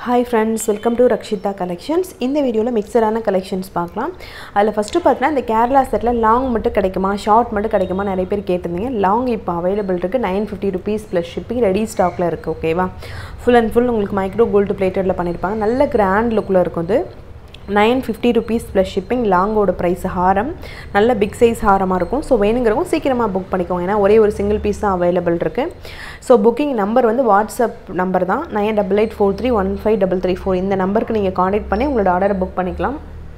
hi friends welcome to Rakshitha collections இந்த வீடியோவில் மிக்சரான collections பார்க்கலாம் அதில் ஃபஸ்ட்டு பார்த்தீங்கன்னா இந்த கேரளா செட்டில் லாங் மட்டும் கிடைக்குமா ஷார்ட் மட்டும் கிடைக்குமா நிறைய பேர் கேட்டிருந்தீங்க லாங் இப்போ அவைலபிள் இருக்குது nine fifty rupees plus shipping ready ஸ்டாக்கில் இருக்குது ஓகேவா ஃபுல் அண்ட் ஃபுல் உங்களுக்கு மைக்ரோ கோல்டு பிளேட்டடில் பண்ணியிருப்பாங்க நல்ல கிராண்ட் லுக்கில் இருக்கும் இது nine fifty rupees plus shipping லாங்கோட ப்ரைஸ் ஹாரம் நல்ல பிக் சைஸ் ஹாரமாக இருக்கும் ஸோ வேணுங்கிறவங்க சீக்கிரமாக புக் பண்ணிக்கோங்க ஏன்னா ஒரே ஒரு சிங்கிள் பீஸ் தான் அவைலபிள் இருக்குது ஸோ புக்கிங் நம்பர் வந்து வாட்ஸ்அப் நம்பர் தான் nine double eight four three one five double three four இந்த நம்பருக்கு நீங்கள் காண்டாக்ட் பண்ணி உங்களோட ஆர்டரை புக் பண்ணிக்கலாம்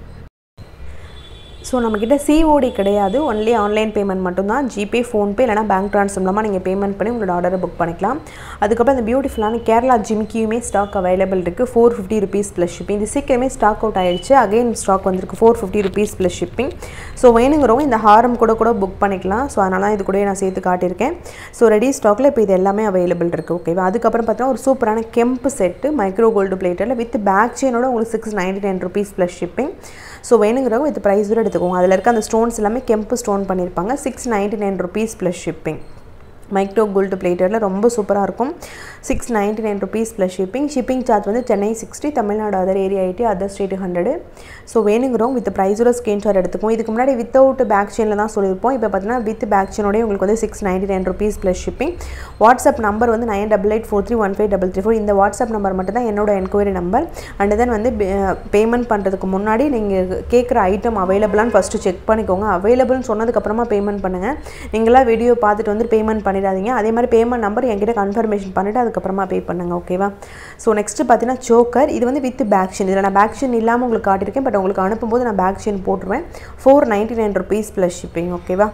ஸோ நம்மக்கிட்ட சிஓடி கிடையாது ஒன்லி ஆன்லைன் பேமெண்ட் மட்டும்தான் ஜிபே ஃபோன்பே இல்லைனா பேங்க் ட்ரான்ஸ்ஃபர் மூலமாக நீங்கள் பேமெண்ட் பண்ணி உங்களோட ஆர்டரை புக் பண்ணிக்கலாம் அதுக்கப்புறம் இந்த பியூட்டிஃபுல்லான கேரளா ஜிம்கியுமே ஸ்டாக் அவைலபிள் இருக்குது four fifty rupees plus shipping இது சீக்கிரமே ஸ்டாக் அவுட் ஆயிடுச்சு அகைன் ஸ்டாக் வந்திருக்கு four fifty rupees plus shipping so வேணுங்கிறவங்க இந்த ஹாரம் கூட கூட புக் பண்ணிக்கலாம் ஸோ அதனால தான் இது கூட நான் சேர்த்து காட்டியிருக்கேன் ஸோ ரெடி ஸ்டாக்கில் இப்போ இது எல்லாமே அவைலபிள் இருக்குது ஓகேவா அதுக்கப்புறம் பார்த்தீங்கன்னா ஒரு சூப்பரான கெம்பு செட்டு மைக்ரோ கோல்டு பிளேட்டரில் வித் பேக் செயினோட உங்களுக்கு six ninety nine rupees plus shipping so வேணுங்கிறவங்க வித் ப்ரைஸோட எடுத்துக்கோங்க அதில் இருக்க அந்த ஸ்டோன்ஸ் எல்லாமே கெம்பு ஸ்டோன் பண்ணியிருப்பாங்க six ninety nine rupees plus shipping micro gold பிளேட்டரில் ரொம்ப சூப்பராக இருக்கும் six ninety nine rupees plus shipping shipping charge வந்து Chennai sixty Tamil Nadu other area eighty other state hundred so வேணுங்கிறோம் வித் ப்ரைஸோட ஸ்க்ரீன்ஷாட் எடுத்துக்கும் இதுக்கு முன்னாடி வித்தவுட் பேக் செயினில் தான் சொல்லியிருப்போம் இப்போ பார்த்தீங்கன்னா வித் பேக் செயினோடய உங்களுக்கு வந்து six ninety nine rupees plus shipping WhatsApp number வந்து nine double eight four three one five double three four இந்த வாட்ஸ்அப் நம்பர் மட்டும் தான் என்னோட என்கொயரி நம்பர் அண்ட் தென் வந்து பேமெண்ட் பண்ணுறதுக்கு முன்னாடி நீங்கள் கேட்குற ஐட்டம் அவைலபிளான்னு ஃபஸ்ட்டு செக் பண்ணிக்கோங்க அவைலபிள்னு சொன்னதுக்கப்புறமா பேமெண்ட் பண்ணுங்கள் நீங்களாம் வீடியோ பார்த்துட்டு வந்து பேமெண்ட் பண்ணிடாதீங்க அதே மாதிரி பேமெண்ட் நம்பர் என்கிட்ட கன்ஃபர்மேஷன் பண்ணிவிட்டு அதுக்கப்புறமா பே பண்ணுங்கள் ஓகேவா ஸோ நெக்ஸ்ட்டு பார்த்தீங்கன்னா சோக்கர் இது வந்து வித் பேக்ஷன் இதில் நான் பேக்ஷன் இல்லாமல் உங்களுக்கு காட்டியிருக்கேன் பட் உங்களுக்கு அனுப்பும்போது நான் பேக்ஷன் போட்டுருவேன் four ninety nine rupees plus shipping ஓகேவா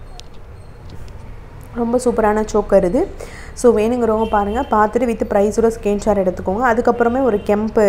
ரொம்ப சூப்பரான சோக்கர் இது ஸோ வேணுங்கிறவங்க பாருங்கள் பார்த்துட்டு வித் ப்ரைஸோட ஸ்க்ரீன்ஷாட் எடுத்துக்கோங்க அதுக்கப்புறமே ஒரு கெம்பு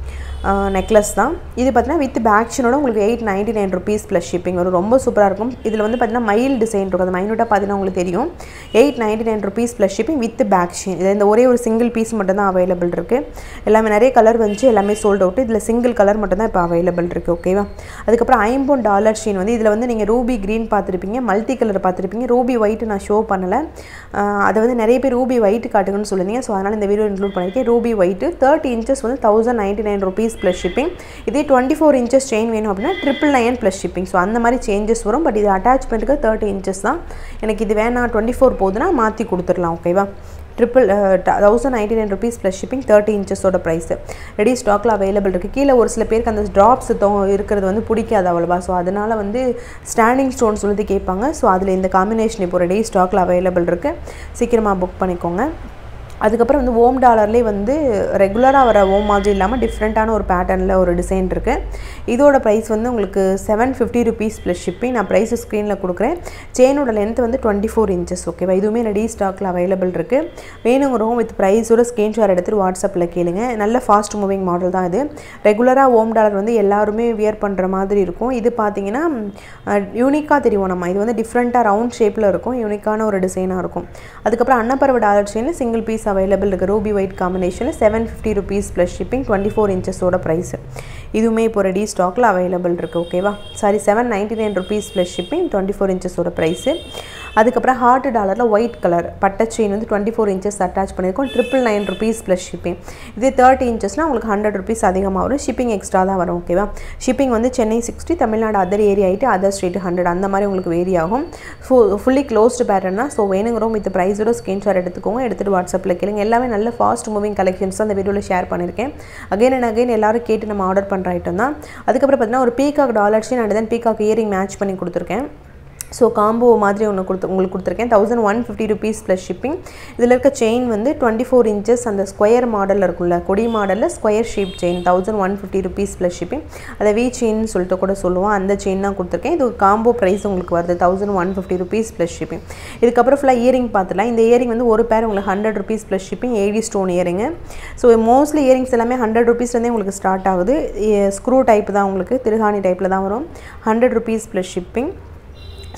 நெக்லஸ் தான் இது பார்த்தீங்கன்னா வித் பேக்ஷனோட உங்களுக்கு eight ninety nine rupees plus shipping வரும் ரொம்ப சூப்பராக இருக்கும் இதில் வந்து பார்த்தீங்கன்னா மயில் டிசைன் இருக்கும் அது மைனூட்டாக பார்த்தீங்கன்னா உங்களுக்கு தெரியும் eight ninety nine rupees plus shipping with பேக்ஷன் இதில் இந்த ஒரே ஒரு சிங்கிள் பீஸ் மட்டும் தான் அவைலபிள் இருக்குது எல்லாமே நிறைய கலர் வந்துச்சு எல்லாமே சோல்ட் அவுட் இதில் சிங்கிள் கலர் மட்டும் தான் இப்போ அவைலபிள் இருக்குது ஓகேவா அதுக்கப்புறம் ஐம்பொன் டாலர் ஷீன் வந்து இதில் வந்து நீங்கள் ரூபி க்ரீன் பார்த்துருப்பீங்க மல்டி கலர் பார்த்துருப்பீங்க ரூபி ஒயிட் நான் ஷோ பண்ணலை அதை வந்து நிறைய பேர் ரூபி ஒயிட் காட்டுங்கன்னு சொல்லுங்க ஸோ அதனால் இந்த வீடியோ இன்க்ளூட் பண்ணியிருக்கேன் ரூபி ஒயிட்டு தேர்ட்டி இன்ச்சஸ் வந்து thousand ninety nine rupees plus shipping இதே டுவெண்ட்டி ஃபோர் இன்ச்சஸ் செயின் வேணும் அப்படின்னா triple nine plus shipping so அந்த மாதிரி சேஞ்சஸ் வரும் பட் இது அட்டாச்மெண்ட்டுக்கு தேர்ட்டி இன்ச்சஸ் தான் எனக்கு இது வேணாம் டுவெண்ட்டி ஃபோர் போகுதுன்னா மாற்றி கொடுத்துடலாம் ஓகேவா triple thousand ninety nine rupees plus shipping thirty இன்ச்சஸோட ப்ரைஸ் ரெடி ஸ்டாக்கில் அவைலபிள் இருக்குது கீழே ஒரு சில பேருக்கு அந்த ட்ராப்ஸ் இருக்கிறது வந்து பிடிக்காது அவ்வளோவா ஸோ அதனால் வந்து ஸ்டாண்டிங் ஸ்டோன்ஸ் வந்து கேட்பாங்க ஸோ அதில் இந்த காம்பினேஷன் இப்போ ரெடி ஸ்டாக்கில் அவைலபிள் இருக்குது சீக்கிரமாக புக் பண்ணிக்கோங்க அதுக்கப்புறம் வந்து ஓம் டாலர்லேயே வந்து ரெகுலராக வர ஓம் மாதிரி இல்லாமல் டிஃப்ரெண்ட்டான ஒரு பேட்டர்னில் ஒரு டிசைன் இருக்குது இதோட ப்ரைஸ் வந்து உங்களுக்கு seven fifty rupees plus shipping நான் ப்ரைஸ் ஸ்க்ரீனில் கொடுக்குறேன் செயினோட லென்த் வந்து டுவெண்ட்டி ஃபோர் இன்ச்சஸ் ஓகேவா இதுவுமே ரெடி ஸ்டாக்கில் அவைலபிள் இருக்குது வேணுங்கிறவங்க வித் ப்ரைஸோட ஸ்க்ரீன்ஷாட் எடுத்துகிட்டு வாட்ஸ்அப்பில் கேளுங்க நல்ல ஃபாஸ்ட் மூவிங் மாடல் தான் இது ரெகுலராக ஓம் டாலர் வந்து எல்லாருமே வியர் பண்ணுற மாதிரி இருக்கும் இது பார்த்தீங்கன்னா யூனிக்காக தெரியும் நம்ம இது வந்து டிஃப்ரெண்ட்டாக ரவுண்ட் ஷேப்பில் இருக்கும் யூனிக்கான ஒரு டிசைனாக இருக்கும் அதுக்கப்புறம் அன்னப்பறவை டாலர் செயினில் சிங்கிள் பீஸ் அவைலபிள் இருக்குது ரூபி ஒயிட் காம்பினேஷனில் seven fifty rupees plus shipping twenty four இன்ச்சஸோட ப்ரைஸ் இதுவுமே இப்போ ரெடி ஸ்டாக்கில் அவைலபிள் இருக்குது ஓகேவா sorry seven ninety nine rupees plus shipping twenty four இன்ச்சஸோட ப்ரைஸு அதுக்கப்புறம் ஹார்ட் டாலரில் ஒயிட் கலர் பட்டை செயின் வந்து டுவெண்ட்டி ஃபோர் இன்ச்சஸ் அட்டாச் பண்ணியிருக்கோம் triple nine rupees plus shipping இதே தேர்ட்டி இன்ச்சஸ்னால் உங்களுக்கு ஹண்ட்ரட் ருபீஸ் அதிகமாக வரும் ஷிப்பிங் எக்ஸ்ட்ரா தான் வரும் ஓகேவா ஷிப்பிங் வந்து Chennai sixty Tamil Nadu other area ஆகிட்டு அதர் ஸ்டேட் ஹண்ட்ரட் அந்த மாதிரி உங்களுக்கு வேரி ஆகும் ஃபு ஃபுல்லி க்ளோஸ்டு பேட்டர்னா ஸோ வேணுங்கிறோம் வித் ப்ரைஸோட ஸ்க்ரீன்ஷாட் எடுத்துக்கோங்க எடுத்துகிட்டு வாட்ஸ்அப்பில் கேளுங்க எல்லாமே நல்ல ஃபாஸ்ட் மூவிங் கலெக்ஷன்ஸ் தான் அந்த வீடியோவில் ஷேர் பண்ணியிருக்கேன் அகைன் அண்ட் அகைன் எல்லாரும் கேட்டு நம்ம ஆர்டர் பண்ணுற ஐட்டம் தான் அதுக்கப்புறம் பார்த்தீங்கன்னா ஒரு பீகாக் டாலர்ஸையும் and then peacock earring match பண்ணி கொடுத்துருக்கேன் ஸோ காம்போ மாதிரி ஒன்று கொடுத்து உங்களுக்கு கொடுத்துருக்கேன் thousand one fifty rupees plus shipping இதில் இருக்க செயின் வந்து டுவெண்ட்டி ஃபோர் இன்ச்சஸ் அந்த ஸ்கொயர் மாடலில் இருக்கும்ல கொடி மாடலில் square shape chain thousand one fifty rupees plus shipping அதை வி செயின் சொல்லிட்டு கூட சொல்லுவோம் அந்த செயின் தான் கொடுத்துருக்கேன் இது காம்போ ப்ரைஸ் உங்களுக்கு வருது thousand one fifty rupees plus shipping இதுக்கப்புறம் ஃபுல்லாக இயரிங் பார்த்துலாம் இந்த இயரிங் வந்து ஒரு பேர் உங்களுக்கு hundred rupees plus shipping AD stone earring so mostly earrings எல்லாமே ஹண்ட்ரட் ருபீஸ்லேருந்தே உங்களுக்கு ஸ்டார்ட் ஆகுது ஸ்க்ரூ டைப் தான் உங்களுக்கு திருகாணி டைப்பில் தான் வரும் hundred rupees plus shipping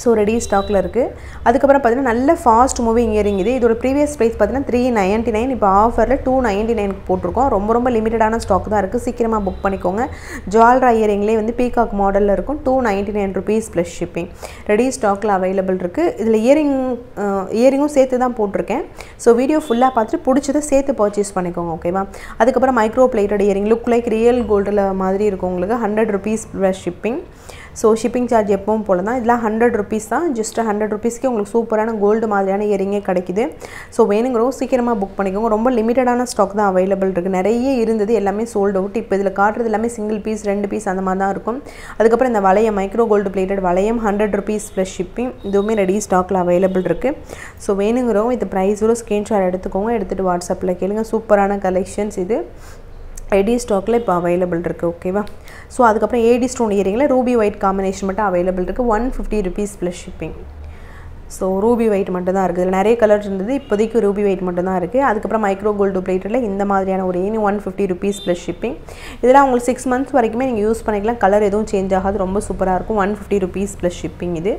so ready ஸ்டாக்கில் இருக்குது அதுக்கப்புறம் பார்த்தீங்கன்னா நல்ல ஃபாஸ்ட் மூவிங் இயரிங் இது இதோட ப்ரீவியஸ் ப்ரைஸ் பார்த்தீங்கன்னா த்ரீ நைன்ட்டி நைன் இப்போ ஆஃபரில் டூ நைன்ட்டி நைனுக்கு போட்டிருக்கோம் ரொம்ப ரொம்ப லிமிட்டடான ஸ்டாக் தான் இருக்குது சீக்கிரமாக புக் பண்ணிக்கோங்க ஜுவல்ரா இயரிங்லேயே வந்து பீகாக் மாடலில் இருக்கும் two ninety nine rupees plus shipping ready ஸ்டாக்கில் அவைலபிள் இருக்குது இதில் இயரிங் இயரிங்கும் சேர்த்து தான் போட்டிருக்கேன் ஸோ வீடியோ ஃபுல்லாக பார்த்துட்டு பிடிச்சதை சேர்த்து பர்ச்சேஸ் பண்ணிக்கோங்க ஓகேவா அதுக்கப்புறம் micro plated earring look like real கோல்டில் மாதிரி இருக்கும் உங்களுக்கு hundred rupees plus shipping so shipping charge எப்பவும் போல தான் இதெல்லாம் ஹண்ட்ரட் ருபீஸ் தான் ஜஸ்ட் ஹண்ட்ரட் ருபீஸ்க்கு உங்களுக்கு சூப்பரான கோல்டு மாதிரியான இயரிங்கே கிடைக்குது ஸோ வேணுங்கிறவங்க சீக்கிரமாக புக் பண்ணிக்கோங்க ரொம்ப லிமிட்டடான ஸ்டாக் தான் அவைலபிள் இருக்குது நிறைய இருந்தது எல்லாமே சோல்ட் அவுட் இப்போ இதில் காட்டுறது எல்லாமே சிங்கிள் பீஸ் ரெண்டு பீஸ் அந்த மாதிரி தான் இருக்கும் அதுக்கப்புறம் இந்த வளையம் மைக்ரோ கோல்டு பிளேட்டட் வளையம் ஹண்ட்ரட் ருபீஸ் ப்ளஸ் ஷிப்பிங் இதுவுமே ரெடி ஸ்டாக்கில் அவைலபிள் இருக்குது ஸோ வேணுங்கிறவங்க இது ப்ரைஸோட ஸ்க்ரீன்ஷாட் எடுத்துக்கோங்க எடுத்துகிட்டு வாட்ஸ்அப்பில் கேளுங்க சூப்பரான கலெக்ஷன்ஸ் இது ரெடி ஸ்டாக்கில் இப்போ அவைலபிள் இருக்குது ஓகேவா ஸோ அதுக்கப்புறம் ஏடி ஸ்டோன் இயரிங்கில் ரூபி ஒயிட் காம்பினேஷன் மட்டும் அவைலபிள் இருக்குது one fifty rupees plus shipping so ruby white மட்டும் தான் இருக்குது இதில் நிறைய கலர்ஸ் இருந்தது இப்போதைக்கு ரூபி ஒயிட் மட்டும் தான் இருக்குது அதுக்கப்புறம் மைக்ரோ கோல்டு பிளேட்டில் இந்த மாதிரியான ஒரு any one fifty rupees plus shipping இதெல்லாம் உங்களுக்கு சிக்ஸ் மந்த்ஸ் வரைக்குமே நீங்கள் யூஸ் பண்ணிக்கலாம் கலர் எதுவும் சேஞ்ச் ஆகாது ரொம்ப சூப்பராக இருக்கும் one fifty rupees plus shipping இது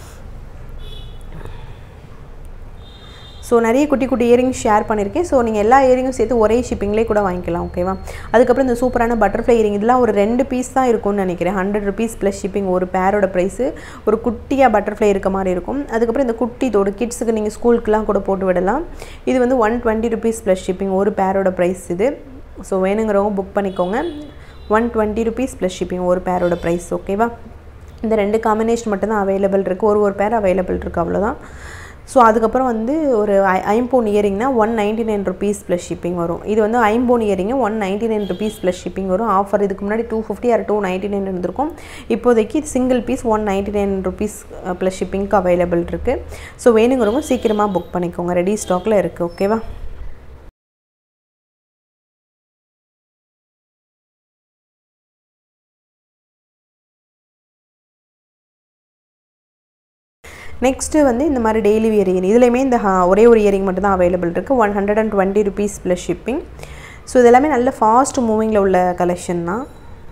ஸோ நிறைய குட்டி குட்டி இயரிங்ஸ் ஷேர் பண்ணியிருக்கேன் ஸோ நீங்கள் எல்லா இயரிங்கும் சேர்த்து ஒரே ஷிப்பிங்லேயே கூட வாங்கிக்கலாம் ஓகேவா அதுக்கப்புறம் இந்த சூப்பரான பட்டர்ஃப்ளை இயரிங் இதெல்லாம் ஒரு ரெண்டு பீஸ் தான் இருக்கும்னு நினைக்கிறேன் ஹண்ட்ரட் ருபீஸ் ப்ளஸ் ஷிப்பிங் ஒரு பேரோட ப்ரைஸு ஒரு குட்டியாக பட்டர்ஃப்ளை இருக்க மாதிரி இருக்கும் அதுக்கப்புறம் இந்த குட்டி தோடு கிட்ஸுக்கு நீங்கள் ஸ்கூலுக்குலாம் கூட போட்டு விடலாம் இது வந்து one twenty rupees plus shipping ஒரு பேரோட ப்ரைஸ் இது ஸோ வேணுங்கிறவங்க புக் பண்ணிக்கோங்க one twenty rupees plus shipping ஒரு பேரோட ப்ரைஸ் ஓகேவா இந்த ரெண்டு காம்பினேஷன் மட்டும் தான் அவைலபிள் இருக்குது ஒரு ஒரு பேர் அவைலபிள் இருக்குது அவ்வளோதான் ஸோ அதுக்கப்புறம் வந்து ஒரு ஐ ஐம்போன் இயரிங்னா one ninety nine rupees plus shipping வரும் இது வந்து ஐம்போன் earring one ninety nine rupees plus shipping வரும் ஆஃபர் இதுக்கு முன்னாடி two fifty or two ninety nine இருந்திருக்கும் இப்போதைக்கு single piece one ninety nine rupees plus ஷிப்பிங்க்கு அவைலபிள் இருக்குது ஸோ வேணுங்கிறவங்க சீக்கிரமாக புக் பண்ணிக்கோங்க ரெடி ஸ்டாக்கில் இருக்குது ஓகேவா நெக்ஸ்ட்டு வந்து இந்த மாதிரி டெய்லி வியர் இயரிங் இதுலேயுமே இந்த ஒரே ஒரு இயரிங் மட்டும் தான் அவைலபிள் இருக்குது one hundred and twenty rupees plus shipping so இதெல்லாமே நல்ல ஃபாஸ்ட் மூவிங்கில் உள்ள கலெக்ஷன் தான்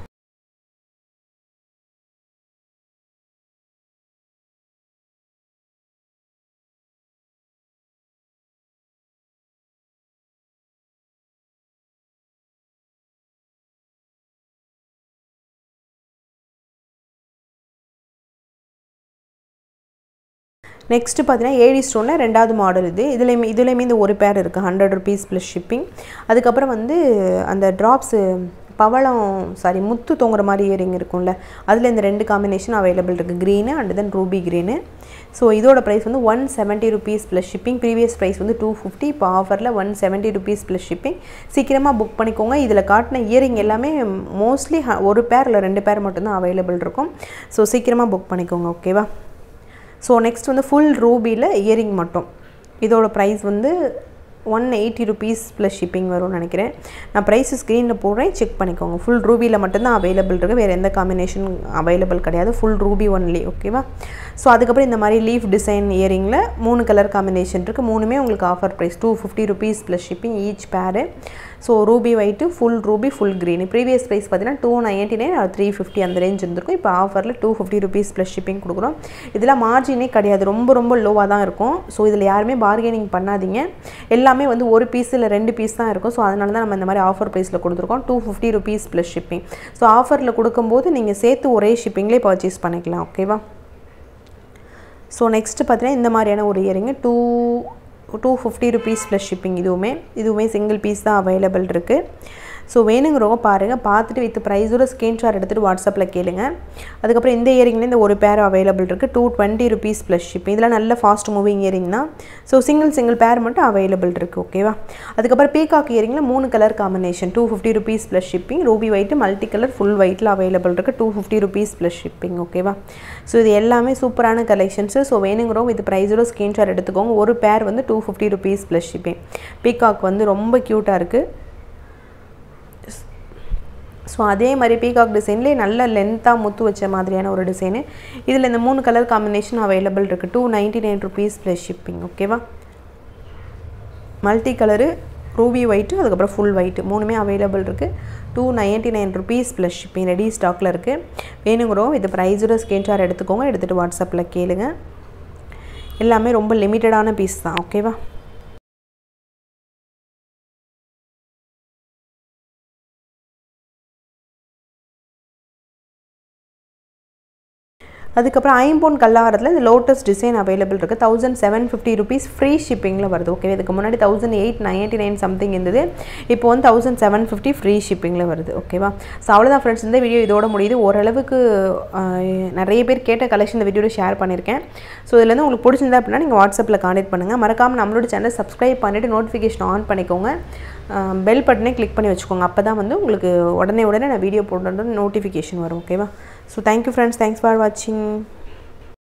நெக்ஸ்ட்டு பார்த்தீங்கன்னா ஏடி ஸ்டோனில் ரெண்டாவது மாடல் இது இதுலேயுமே இதுலேயுமே இந்த ஒரு பேர் இருக்குது ஹண்ட்ரட் ருபீஸ் ப்ளஸ் ஷிப்பிங் அதுக்கப்புறம் வந்து அந்த ட்ராப்ஸு பவளம் சாரி முத்து தொங்குற மாதிரி இயரிங் இருக்கும்ல அதில் இந்த ரெண்டு காம்பினேஷன் அவைலபிள் இருக்குது green and then ruby green so இதோட ப்ரைஸ் வந்து one seventy rupees plus shipping previous price வந்து டூ ஃபிஃப்டி இப்போ ஆஃபரில் one seventy rupees plus shipping சீக்கிரமாக புக் பண்ணிக்கோங்க இதில் காட்டின இயரிங் எல்லாமே மோஸ்ட்லி ஒரு பேர் இல்லை ரெண்டு பேர் மட்டும்தான் அவைலபிள் இருக்கும் ஸோ சீக்கிரமாக புக் பண்ணிக்கோங்க ஓகேவா ஸோ நெக்ஸ்ட் வந்து ஃபுல் ரூபியில் இயரிங் மட்டும் இதோட ப்ரைஸ் வந்து one eighty rupees plus shipping வரும்னு நினைக்கிறேன் நான் ப்ரைஸ் ஸ்க்ரீனில் போடுறேன் செக் பண்ணிக்கோங்க ஃபுல் ரூபியில் மட்டும்தான் அவைலபிள் இருக்குது வேறு எந்த காம்பினேஷன் அவைலபிள் கிடையாது ஃபுல் ரூபி ஒன்லி ஓகேவா ஸோ அதுக்கப்புறம் இந்த மாதிரி லீஃப் டிசைன் இயரிங்கில் மூணு கலர் காம்பினேஷன் இருக்குது மூணுமே உங்களுக்கு offer price two fifty rupees plus shipping each pair so ruby white full ruby full green previous price பார்த்தீங்கன்னா two ninety nine three fifty அந்த ரேஞ்ச் இருந்திருக்கும் இப்போ ஆஃபரில் two fifty rupees plus shipping கொடுக்குறோம் இதெல்லாம் மார்ஜினே கிடையாது ரொம்ப ரொம்ப லோவாக தான் இருக்கும் ஸோ இதில் யாருமே பார்கெனிங் பண்ணாதீங்க எல்லாமே வந்து ஒரு பீஸ் இல்லை ரெண்டு பீஸ் தான் இருக்கும் ஸோ அதனால தான் நம்ம இந்த மாதிரி ஆஃபர் ப்ரைஸில் கொடுத்துருக்கோம் two fifty rupees plus shipping so ஆஃபரில் கொடுக்கும்போது நீங்கள் சேர்த்து ஒரே ஷிப்பிங்லேயே பர்ச்சேஸ் பண்ணிக்கலாம் ஓகேவா ஸோ நெக்ஸ்ட்டு பார்த்தீங்கன்னா இந்த மாதிரியான ஒரு earring two two fifty rupees plus shipping இதுவுமே இதுவுமே சிங்கிள் பீஸ் தான் அவைலபிள் இருக்குது ஸோ வேணுங்கிறவங்க பாருங்கள் பார்த்துட்டு வித் ப்ரைஸோட ஸ்க்ரீன்ஷாட் எடுத்துகிட்டு வாட்ஸ்அப்பில் கேளுங்க அதுக்கப்புறம் இந்த இயரிங்கில் இந்த ஒரு பேர் அவைலபிள் இருக்குது two twenty rupees plus shipping இதெல்லாம் நல்ல ஃபாஸ்ட் மூவிங் இயரிங் தான் ஸோ சிங்கிள் சிங்கிள் பேர் மட்டும் அவைலபிள் இருக்குது ஓகேவா அதுக்கப்புறம் பீகாக் இயரிங்கில் மூணு colour combination two fifty rupees plus shipping ruby white multi colour full ஒயிட்டில் அவைலபிள் இருக்குது two fifty rupees plus shipping ஓகேவா ஸோ இது எல்லாமே சூப்பரான கலெக்ஷன்ஸு ஸோ வேணுங்கிறவங்க வித் ப்ரைஸோட ஸ்க்ரீன்ஷாட் எடுத்துக்கோங்க ஒரு பேர் வந்து two fifty rupees plus shipping peacock வந்து ரொம்ப க்யூட்டாக இருக்குது ஸோ அதே மாதிரி பீகாக் டிசைன்லேயே நல்ல லென்த்தாக முத்து வச்ச மாதிரியான ஒரு டிசைனு இதில் இந்த மூணு கலர் காம்பினேஷன் அவைலபிள் இருக்குது two ninety nine rupees plus shipping ஓகேவா மல்டி கலரு ரூபி ஒயிட்டு அதுக்கப்புறம் ஃபுல் ஒயிட்டு மூணுமே அவைலபிள் இருக்குது two ninety nine rupees plus shipping ready ஸ்டாக்கில் இருக்குது வேணுங்கிறோம் இது ப்ரைஸோட ஸ்க்ரீன்ஷாட் எடுத்துக்கோங்க எடுத்துகிட்டு வாட்ஸ்அப்பில் கேளுங்க எல்லாமே ரொம்ப லிமிட்டடான பீஸ் தான் ஓகேவா அதுக்கப்புறம் ஐம்போன் கல்லாரத்தில் இந்த லோட்டஸ் டிசைன் அவைலபிள் இருக்குது thousand seven fifty rupees free ஷிப்பிங்கில் வருது ஓகே இதுக்கு முன்னாடி thousand eight ninety nine something இருந்தது இப்போ வந்து தௌசண்ட் செவன் ஃபிஃப்டி ஃப்ரீ ஷிப்பிங்கில் வருது ஓகேவா ஸோ அவ்வளோதான் ஃப்ரெண்ட்ஸ் இந்த வீடியோ இதோட முடியுது ஓரளவுக்கு நிறைய பேர் கேட்ட கலெக்ஷன் இந்த வீடியோவில் ஷேர் பண்ணியிருக்கேன் ஸோ இதுலேருந்து உங்களுக்கு பிடிச்சிருந்தா அப்படின்னா நீங்கள் வாட்ஸ்அப்பில் கான்டெக்ட் பண்ணுங்கள் மறக்காமல் நம்மளோட சேனல் சப்ஸ்கிரைப் பண்ணிவிட்டு நோட்டிஃபிகேஷன் ஆன் பண்ணிக்கோங்க பெல் பட்டனே கிளிக் பண்ணி வச்சுக்கோங்க அப்போ தான் வந்து உங்களுக்கு உடனே உடனே நான் வீடியோ போடுறது நோட்டிஃபிகேஷன் வரும் ஓகேவா so thank you friends thanks for வாட்சிங்